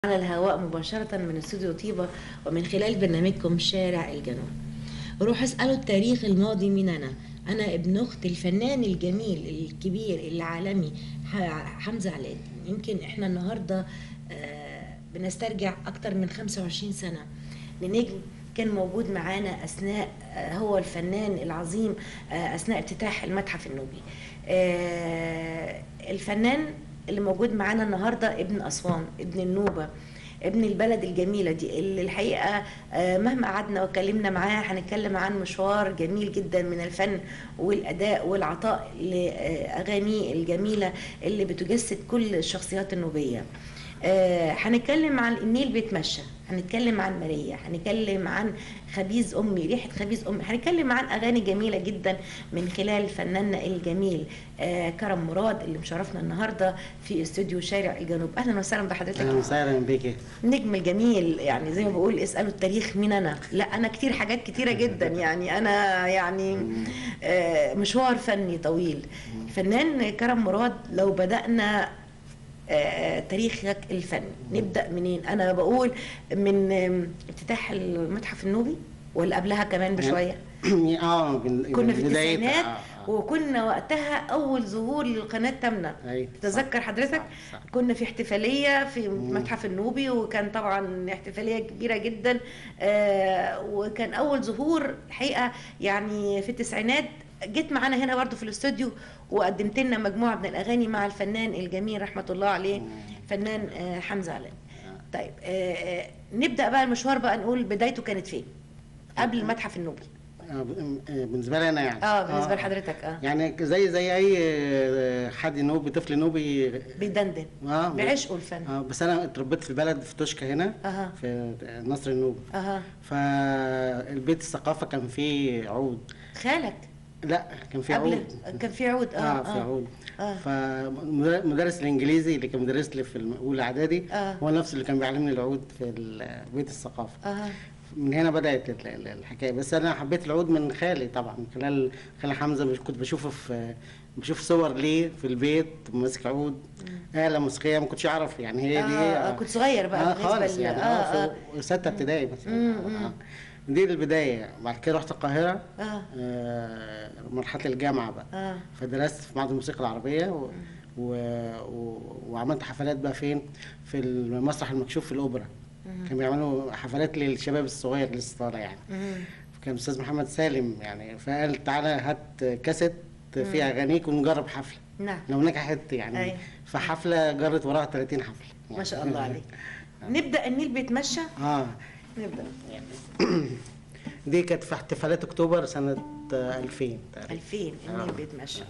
على الهواء مباشرة من استوديو طيبة ومن خلال برنامجكم شارع الجنوب روح اسألوا التاريخ الماضي من أنا أنا ابن أخت الفنان الجميل الكبير العالمي ح- حمزة علاء يمكن إحنا النهاردة آه، بنسترجع أكتر من 25 سنة لنجم كان موجود معانا أثناء آه، هو الفنان العظيم آه، أثناء افتتاح المتحف النوبي آه، الفنان اللي موجود معانا النهارده ابن اسوان ابن النوبه ابن البلد الجميله دي اللي الحقيقه آه، مهما قعدنا واتكلمنا معاه هنتكلم عن مشوار جميل جدا من الفن والاداء والعطاء لاغانيه الجميله اللي بتجسد كل الشخصيات النوبيه آه، هنتكلم عن النيل بيتمشى هنتكلم عن ماريا هنتكلم عن خبيز امي ريحه خبيز امي هنتكلم عن اغاني جميله جدا من خلال فناننا الجميل آه كرم مراد اللي مشرفنا النهارده في استوديو شارع الجنوب اهلا وسهلا بحضرتك اهلا وسهلا بيكي نجم الجميل يعني زي ما بقول اسالوا التاريخ مين انا لا انا كتير حاجات كتيره جدا يعني انا يعني آه مشوار فني طويل فنان كرم مراد لو بدانا آه، تاريخك الفني نبدا منين انا بقول من آم، افتتاح المتحف النوبي ولا قبلها كمان بشويه اه بن- كنا في بدايتها، التسعينات آه، آه. وكنا وقتها اول ظهور للقناه تامنه أيوة، تتذكر صح، حضرتك صح، صح. كنا في احتفاليه في متحف النوبي وكان طبعا احتفاليه كبيره جدا آه وكان اول ظهور الحقيقه يعني في التسعينات جيت معانا هنا برضو في الاستوديو وقدمت لنا مجموعه من الاغاني مع الفنان الجميل رحمه الله عليه فنان آه حمزه علاء طيب آه آه نبدا بقى المشوار بقى نقول بدايته كانت فين قبل المتحف النوبي آه، ب- آه، بالنسبه لي انا يعني اه بالنسبه لحضرتك اه يعني زي زي اي آه، حد نوبي طفل نوبي بيدندن اه بعشقه الفن اه بس انا اتربيت في البلد في توشكا هنا اها في نصر النوبي اها فالبيت الثقافه كان فيه عود خالك لا كان فيه قبل عود كان في عود اه اه في عود اه فمدرس الانجليزي اللي كان مدرس لي في الاولى اعدادي آه. هو نفسه اللي كان بيعلمني العود في ال- بيت الثقافه اها من هنا بدات ال- ال- الحكايه بس انا حبيت العود من خالي طبعا من خلال خالي حمزه مش- كنت بشوفه في بشوف صور ليه في البيت ماسك عود آلة موسيقية ما كنتش أعرف يعني هي دي آه، آه، كنت صغير بقى آه بالنسبة خالص ل- يعني آه، اه, آه. في ستة ابتدائي مثلا مم، آه. دي البداية بعد كده رحت القاهرة اه آه مرحلة الجامعة بقى اه فدرست في معهد الموسيقى العربية و... و... و... وعملت حفلات بقى فين في المسرح المكشوف في الأوبرا كانوا بيعملوا حفلات للشباب الصغير لسه طالع يعني مم. كان الاستاذ محمد سالم يعني فقال تعالى هات كاسيت فيه اغانيك ونجرب حفله نعم لو نجحت يعني أيوة. فحفله جرت وراها 30 حفله يعني. ما شاء الله عليك نبدا النيل بيتمشى اه نبدا دي كانت في احتفالات اكتوبر سنه آه، 2000 تقريبا 2000 النيل آه. بيتمشى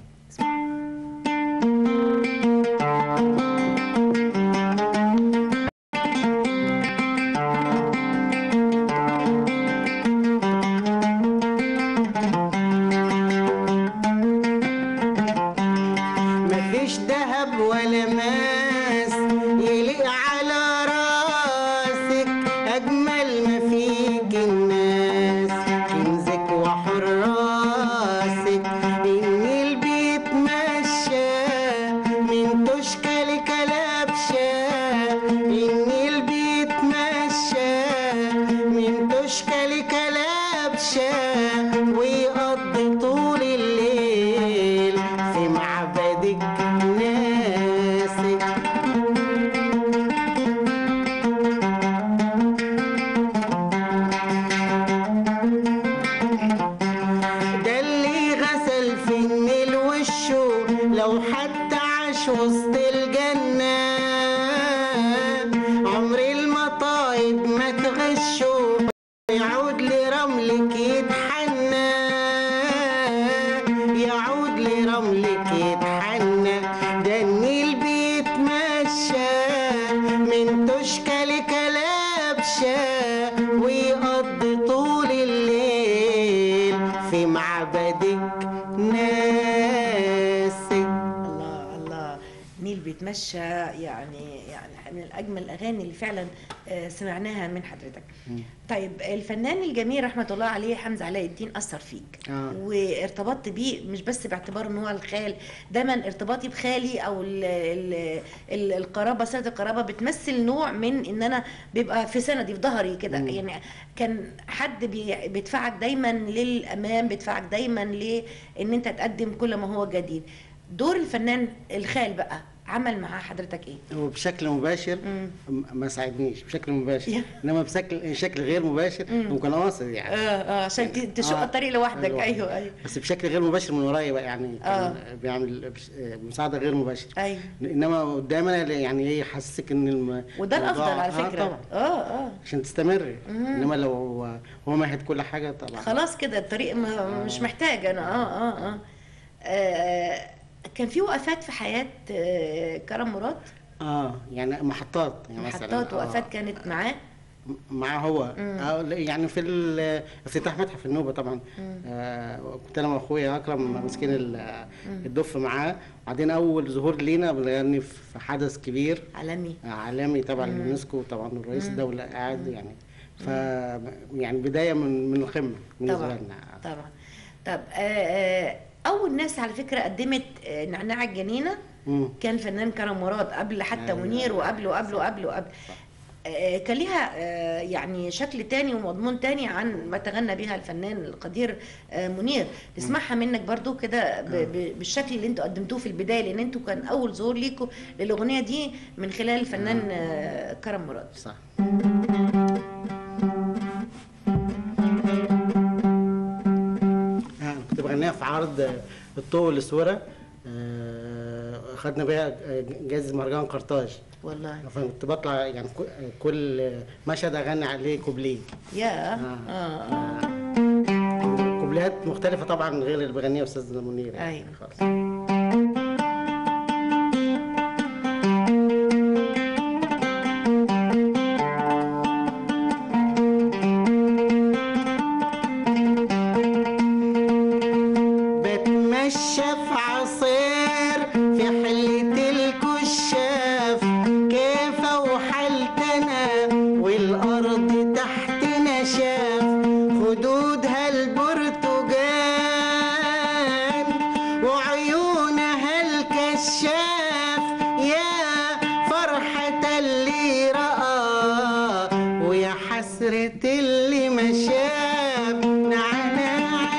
مفيش دهب ولا ماس يليق على راسك اجمل ما فيك الناس كنزك وحراسك النيل بيتمشى من توشكا لكلبشة النيل بيتمشى من توشكا لكلبشة ويقضي طول الليل في معبدك ناسك ده اللي غسل في النيل وشه لو حتى عاش وسط الجنة عمر المطايب ما تغشه يعود لرملك يتحنى يعود لرملك يتحنى ده النيل بيتمشى من توشكا لكلبشة ويقضي طول الليل في معبدك ناسك الله الله النيل بيتمشى يعني يعني من من اجمل الاغاني اللي فعلا آه، سمعناها من حضرتك مم. طيب الفنان الجميل رحمه الله عليه حمزه علاء الدين اثر فيك آه. وارتبطت بيه مش بس باعتبار ان هو الخال دايما ارتباطي بخالي او ال ال ال القرابه صله القرابه بتمثل نوع من ان انا بيبقى في سندي في ظهري كده مم. يعني كان حد بي- بيدفعك دايما للامام بيدفعك دايما لان انت تقدم كل ما هو جديد دور الفنان الخال بقى عمل معاه حضرتك ايه هو بشكل مباشر مم. م- ما ساعدنيش بشكل مباشر يا. انما بشكل شكل غير مباشر مم. ممكن قاصد اه يعني اه عشان ت- تشق آه. الطريق لوحدك لوحدي. ايوه ايوه بس بشكل غير مباشر من ورايا بقى يعني كان آه. بيعمل بش- مساعده غير مباشره ايوه انما قدامنا يعني ايه يحسسك ان الم... وده الافضل الموضوع- على آه فكره طبعا اه اه عشان تستمر مم. انما لو هو هو مهد كل حاجه طبعا خلاص كده الطريق ما مش محتاج انا اه اه اه, آه كان في وقفات في حياه آه كرم مراد اه يعني محطات يعني مثلا محطات آه. وقفات كانت معاه معاه هو مم. آه لا، يعني في ال- افتتاح متحف النوبه طبعا مم. آه كنت انا واخويا اكرم ماسكين ال- الدف معاه وبعدين اول ظهور لينا بنغني في حدث كبير عالمي عالمي تبع مم. اليونسكو طبعا رئيس مم. الدوله قاعد يعني ف يعني بدايه من من القمه بالنسبه طبعا لنا طبعا طب آه آه اول ناس على فكره قدمت آه نعناع الجنينه مم. كان فنان كرم مراد قبل حتى أيوة. منير وقبله وقبله وقبله وقبل آه، كان ليها آه، يعني شكل تاني ومضمون تاني عن ما تغنى بها الفنان القدير آه، منير نسمعها منك برضو كده ب- ب- بالشكل اللي انتوا قدمتوه في البدايه لان انتوا كان اول ظهور ليكوا للاغنيه دي من خلال الفنان آه، كرم مراد صح آه، كنت بغنيها في عرض الطوق الاسوره آه، خدنا بيها جائزه مهرجان قرطاج والله فكنت بطلع يعني كل- كل مشهد اغني عليه كوبليه يا آه. اه اه كوبليهات مختلفه طبعا غير اللي بغنيها استاذ منير يعني أيوة. خالص بتمشى في عصير في حلة الكشاف كيف وحلتنا والأرض تحتنا شاف خدودها البرتقال وعيونها الكشاف يا فرحة اللي رأى ويا حسرة اللي ما شاف نعناع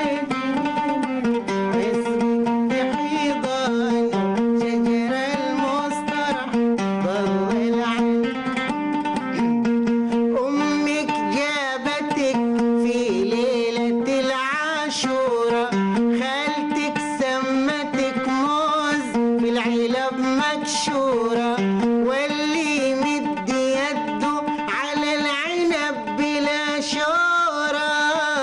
اسمك حيضان شجر المصطرح ضل العين أمك جابتك في ليلة العاشورة خالتك سمتك موز في العلب مكشورة واللي مد يده على العنب بلا شورة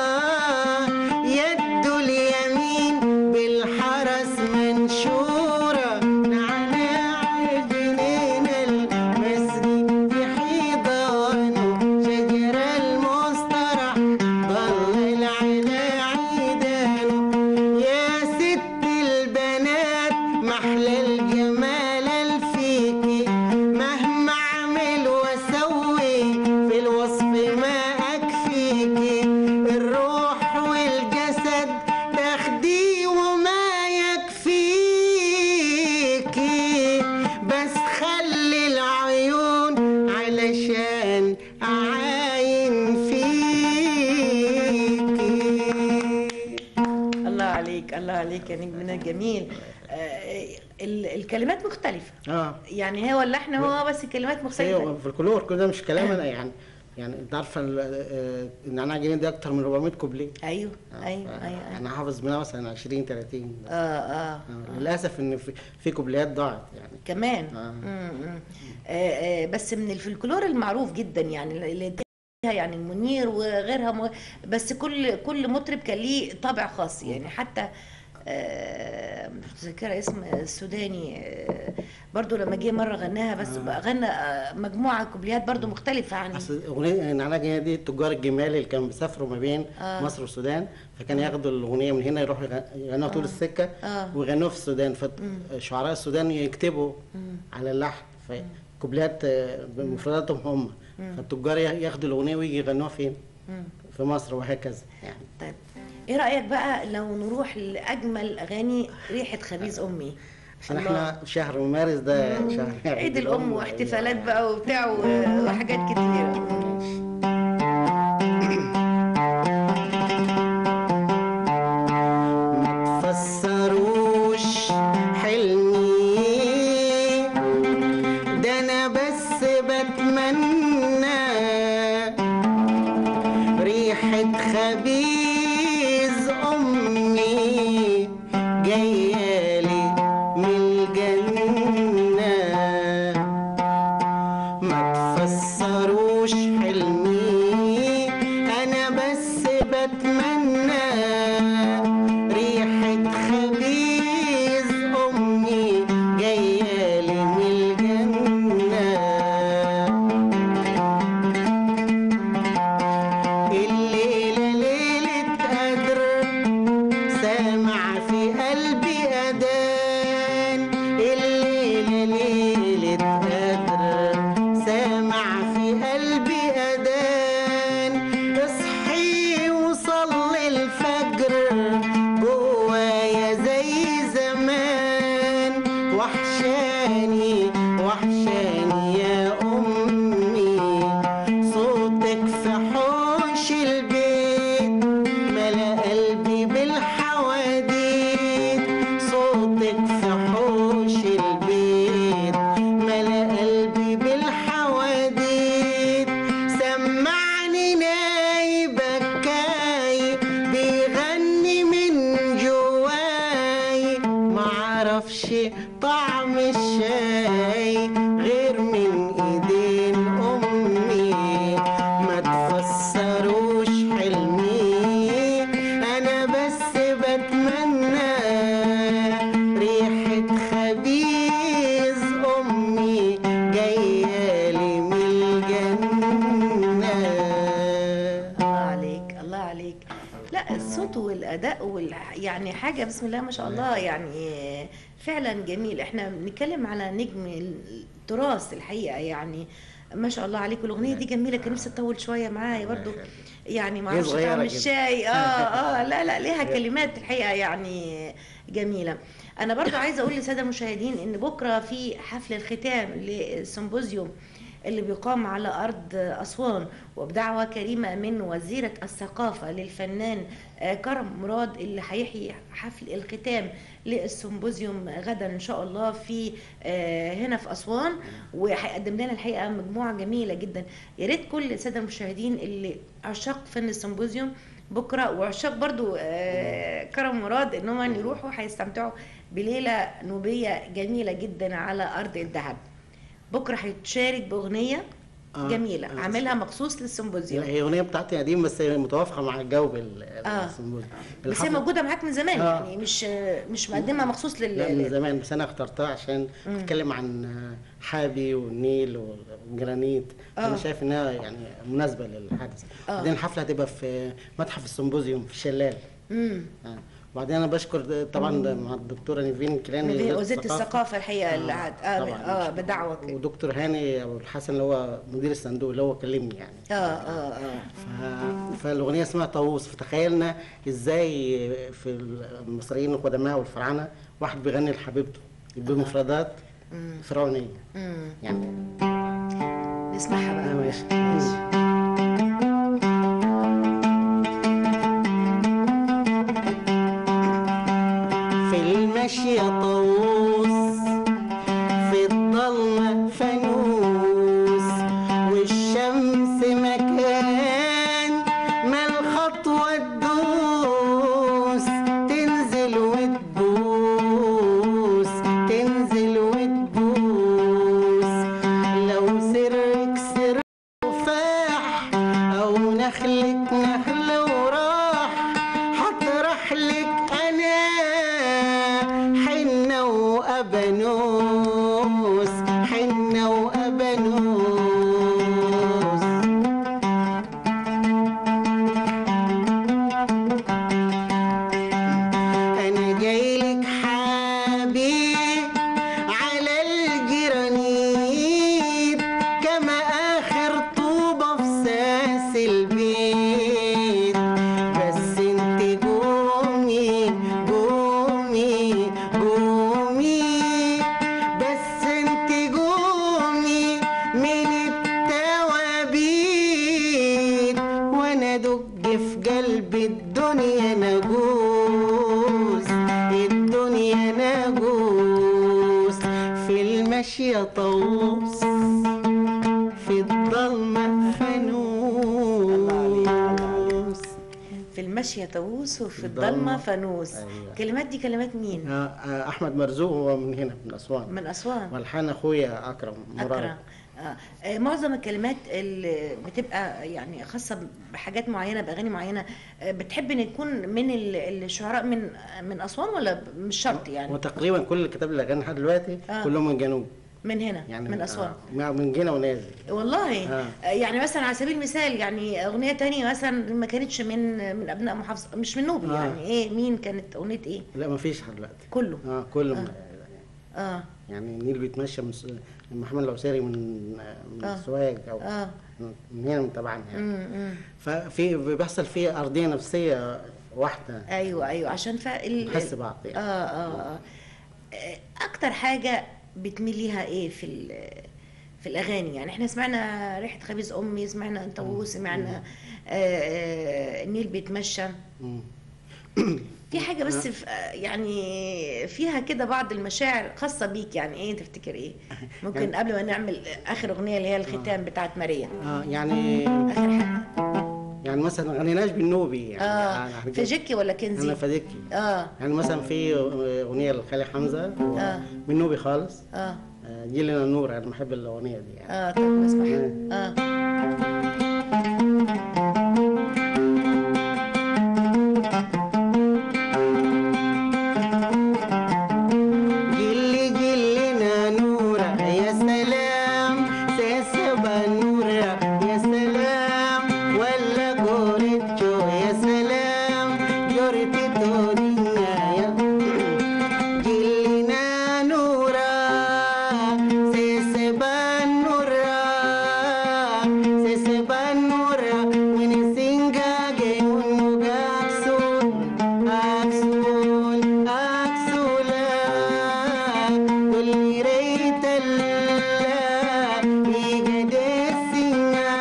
يده اليمين بالحرس منشورة نعناع جنين المسجد في حيضانه شجر المصطرح ضل على عيدانه يا ست البنات محلى الجمال الفيكي مهما اعمل واسوي في الوصف ما اكفيكي الروح والجسد تاخدي وما يكفيكي بس خلي العيون علشان اعاين فيكي الله عليك الله عليك يا نجمنا الجميل آه ال- الكلمات مختلفه اه يعني هو اللحن هو بس الكلمات مختلفه ايوه في الكلور كل ده مش كلام انا يعني يعني انت عارفه ال- آه، النعناع الجنين ده اكتر من 400 كوبليه ايوه آه، ايوه ف- ايوه أيوة. انا حافظ منها مثلا 20 30 اه اه آه، للاسف ان في في كوبليات ضاعت يعني كمان آه. مم، مم. آه آه بس من الفلكلور المعروف جدا يعني اللي فيها يعني المنير وغيرها م... بس كل كل مطرب كان ليه طابع خاص يعني حتى آه، مش متذكره اسم السوداني آه، برضو لما جه مره غناها بس بقى غنى آه، مجموعه كوبليات برضو مختلفه عن اصل اغنيه النعناع الجنين دي تجار الجمال اللي كانوا بيسافروا ما بين آه. مصر والسودان فكان ياخدوا الاغنيه من هنا يروحوا يغ- يغنوها طول السكه آه. ويغنوها في السودان فشعراء السودان يكتبوا على اللحن ف كوبلات آه، بمفرداتهم هم فالتجار ياخدوا الاغنيه ويجي يغنوها فين؟ مم. في مصر وهكذا يعني طيب ايه رايك بقى لو نروح لاجمل اغاني ريحه خبيز امي عشان الله. احنا شهر مارس ده شهر عيد الام واحتفالات بقى وبتاع و- وحاجات كتيره ما تفسروش حلمي ده انا بس بتمنى ريحة خبيز امي جايالي من الجنة ما تفسروش حلمي انا بس بتمنى ريحة خبيز امي جايالي من الجنة الليلة ليلة قدر سامع في قلبي أذان الليلة ليلة قدر سامع في قلبي أذان اصحي وصلي الفجر جوايا زي زمان وحشاني وحشاني يا أمي صوتك في حوش البيت ملا قلبي بالحواديت صوتك في حوش البيت ملا قلبي بالحواديت سمعني ناي بكاي بيغني من جواي معرفش طعم الشاي غير من ايدين امي ما تفسروش حلمي انا بس بتمنى ريحة خبيز امي جايالي من الجنة الله عليك الله عليك لا الصوت والاداء وال... يعني حاجه بسم الله ما شاء الله يعني فعلا جميل احنا بنتكلم على نجم التراث الحقيقه يعني ما شاء الله عليك والاغنيه دي جميله كان نفسي تطول شويه معايا برضو يعني ما هي اعرفش صغيرة طعم كده. الشاي اه اه لا لا ليها كلمات الحقيقه يعني جميله انا برضو عايزه اقول للساده المشاهدين ان بكره في حفل الختام للسيمبوزيوم اللي بيقام على أرض أسوان وبدعوة كريمة من وزيرة الثقافة للفنان آه، كرم مراد اللي هيحيي حفل الختام للسيمبوزيوم غدا إن شاء الله في آه، هنا في أسوان وهيقدم لنا الحقيقة مجموعة جميلة جدا يا ريت كل السادة المشاهدين اللي عشاق فن السيمبوزيوم بكرة وعشاق برضو آه، كرم مراد إن هم يروحوا هيستمتعوا بليلة نوبية جميلة جدا على أرض الذهب بكره هيتشارك باغنيه آه، جميله آه. عاملها مخصوص لا، للسيمبوزيوم هي اغنيه بتاعتي قديم بس هي متوافقه مع الجو بال آه. بالسيمبوزيوم. بس هي الحفلة- موجوده معاك من زمان آه. يعني مش مش مقدمها مخصوص لل لا من لل- زمان بس انا اخترتها عشان بتتكلم عن حابي والنيل والجرانيت آه. انا شايف انها يعني مناسبه للحدث آه. بعدين الحفله هتبقى في متحف السيمبوزيوم في الشلال امم آه. وبعدين انا بشكر طبعا مع الدكتوره نيفين كيلاني وزيره الثقافه الحقيقه اللي هت- اه طبعاً. اه بدعوه كده. ودكتور هاني ابو الحسن اللي هو مدير الصندوق اللي هو كلمني يعني اه اه اه ف- فالاغنيه اسمها طاووس فتخيلنا ازاي في المصريين القدماء والفراعنه واحد بيغني لحبيبته بمفردات فرعونيه امم يعني نسمعها آه، بقى ماشي في المشي طاووس في الضلمة فانوس والشمس مكان ما الخطوة تدوس تنزل وتبوس تنزل وتبوس لو سرك سر تفاح او نخلك نخل وراح هطرح لك انا حنة وابانوس حنة وابانوس انا جايلك حبيب على الجرانيت بالدنيا نجوس الدنيا نجوس في المشي طاووس في الضلمة فانوس في المشي طاووس وفي في الضلمه الضلمة. فانوس أيوة. كلمات دي كلمات مين آه، آه، احمد مرزوق هو من هنا من اسوان من اسوان والحان اخويا اكرم مراد أكرم آه. آه، معظم الكلمات اللي بتبقى يعني خاصة بحاجات معينة بأغاني معينة آه، بتحب إن يكون من ال- الشعراء من من أسوان ولا مش شرط يعني وتقريبا كل الكتاب اللي غنى لحد دلوقتي آه. كلهم من جنوب من هنا يعني من أسوان آه، من جنة ونازل والله آه. آه، يعني مثلا على سبيل المثال يعني أغنية تانية مثلا ما كانتش من من أبناء محافظة مش من نوبي آه. يعني إيه مين كانت أغنية إيه لا ما فيش لحد دلوقتي كله اه كله من آه يعني النيل بيتمشى من س- من محمد العسيري من من آه. سوهاج او آه من هنا من تبعنا يعني مم، مم. ففي بيحصل فيه ارضيه نفسيه واحده ايوه ايوه عشان ف ال- نحس بعض يعني. آه, اه اه آه، اكتر حاجه بتميليها ايه في ال- في الاغاني يعني احنا سمعنا ريحه خبيز امي سمعنا انت سمعنا آه آه النيل بيتمشى مم. في حاجه بس في آه، يعني فيها كده بعض المشاعر خاصه بيك يعني ايه تفتكر ايه ممكن قبل ما نعمل اخر اغنيه اللي هي الختام بتاعت ماريا اه يعني اخر حاجه يعني مثلا ما غنيناش بالنوبي يعني اه أنا- فجكي ولا انا كنزي فديكي اه يعني مثلا في اغنيه لخالي حمزه هو آه. من نوبي خالص اه آه، جيلنا النور انا بحب الاغنيه دي يعني اه طب اسمح اه جلي جلنا نورة يا سلام سيسبا نورة يا سلام ولا جوريتشو يا سلام جورتي دنيا يا جلنا نورة سيسبا نورة سيسبا نورة من سينجا جيون أكسون أكسون أكسولا كل ريت الله يجد السنة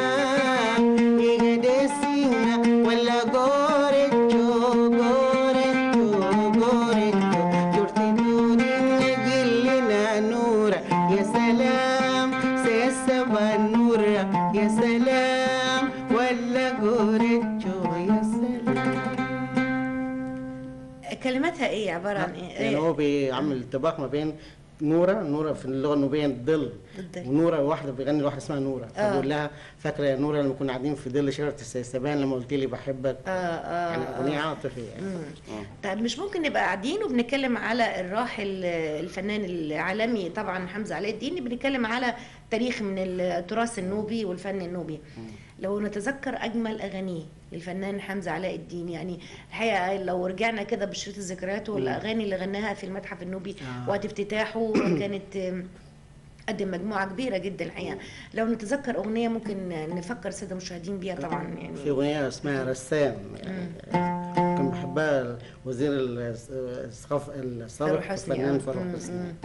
يجد السنة ولا جورتشو جورتشو جورتشو جورتي دوري جلنا نورة يا سلام سيسبا نورة يا سلام ولا جورتشو يا سلام كلماتها ايه عباره عن ايه؟ يعني هو بيعمل اتفاق ما بين نورة نورة في اللغة النوبية الظل الظل. ونورة واحدة بيغني لواحدة اسمها نورة آه. فبقول لها فاكرة يا نورة لما كنا قاعدين في ظل شجرة السيسبان لما قلت لي بحبك اه اه يعني آه. أغنية عاطفية يعني آه. طيب مش ممكن نبقى قاعدين وبنتكلم على الراحل آه، الفنان العالمي طبعا حمزه علاء الدين بنتكلم على تاريخ من التراث النوبي والفن النوبي لو نتذكر اجمل اغانيه الفنان حمزه علاء الدين يعني الحقيقه لو رجعنا كده بشريط الذكريات والاغاني اللي غناها في المتحف النوبي آه. وقت افتتاحه كانت آم، قدم مجموعه كبيره جدا الحقيقه لو نتذكر اغنيه ممكن نفكر الساده المشاهدين بيها طبعا يعني في أغنية اسمها رسام يعني كان بحبها وزير الس- الثقافة السابق فاروق حسني، الفنان آه. فاروق مم، حسني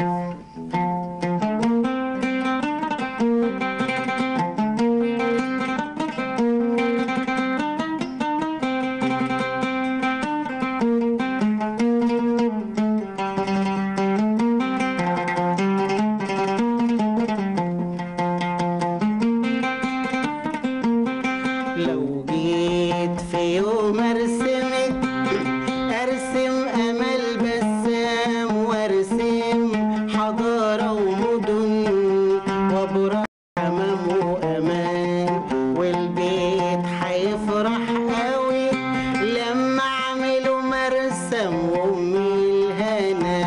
لو جيت في يوم ارسمك ارسم امل بسام وارسم حضاره ومدن وابرع امام وامان والبيت هيفرح قوي لما اعمله مرسم وام الهنا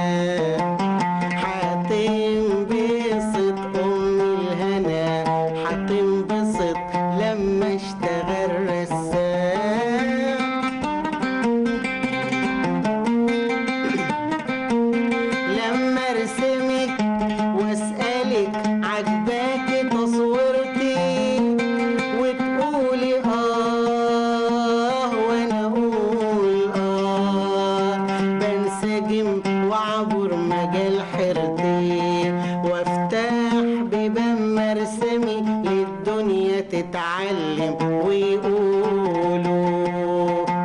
هتنبسط ام الهنا هتنبسط لما اشتغل رسام لما ارسمك واسالك عجباكي تصويرتي وتقولي اه وانا اقول اه بنسجم واعبر مجال حيرتي وافتح بيبان مرسمي للدنيا تتعلم ويقولوا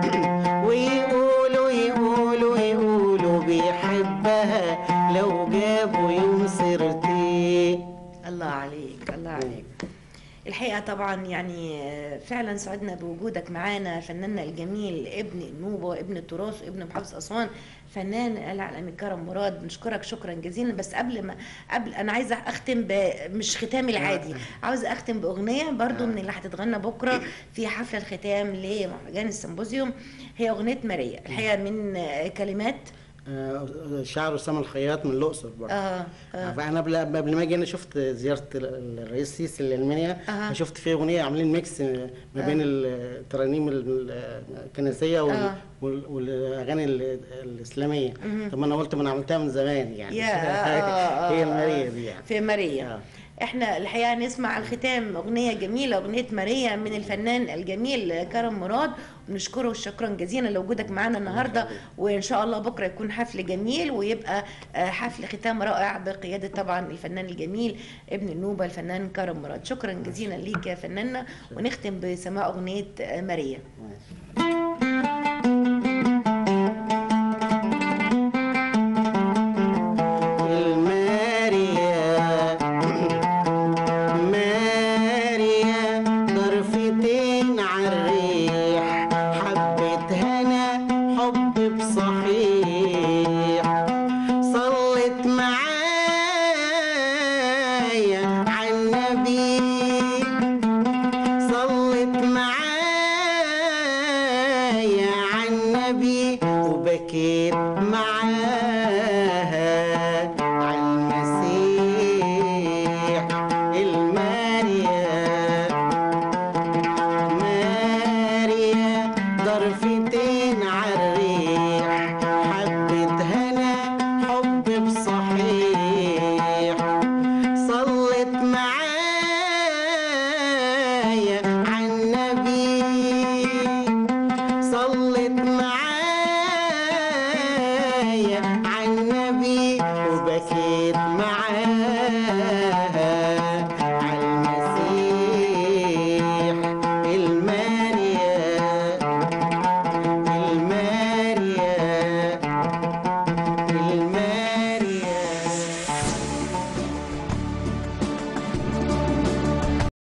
الحقيقة طبعا يعني آه، فعلا سعدنا بوجودك معانا فناننا الجميل ابن النوبة وابن التراث وابن محافظة أسوان فنان العالمي كرم مراد نشكرك شكرا جزيلا بس قبل ما قبل انا عايزه اختم ب... مش ختام العادي عاوزه اختم باغنيه برضو من اللي هتتغنى بكره في حفله الختام لمهرجان السيمبوزيوم هي اغنيه ماريا الحقيقه من آه، كلمات آه، شعر اسامه الخياط من الاقصر برضه اه اه فانا قبل قبل ما اجي انا شفت زياره الرئيس السيسي لالمانيا أها. شفت فيه اغنيه عاملين ميكس ما بين الترانيم الكنسيه وال- آه. وال- والاغاني ال- الاسلاميه طب ما انا قلت ما انا عملتها من زمان يعني يا آه، آه، هي آه. الماريا دي يعني في ماريا آه. احنا الحقيقه نسمع الختام اغنيه جميله اغنيه ماريا من الفنان الجميل كرم مراد ونشكره شكرا جزيلا لوجودك معانا النهارده وان شاء الله بكره يكون حفل جميل ويبقى آه، حفل ختام رائع بقياده طبعا الفنان الجميل ابن النوبه الفنان كرم مراد شكرا جزيلا ليك يا فناننا ونختم بسماع اغنيه آه، ماريا ماشي.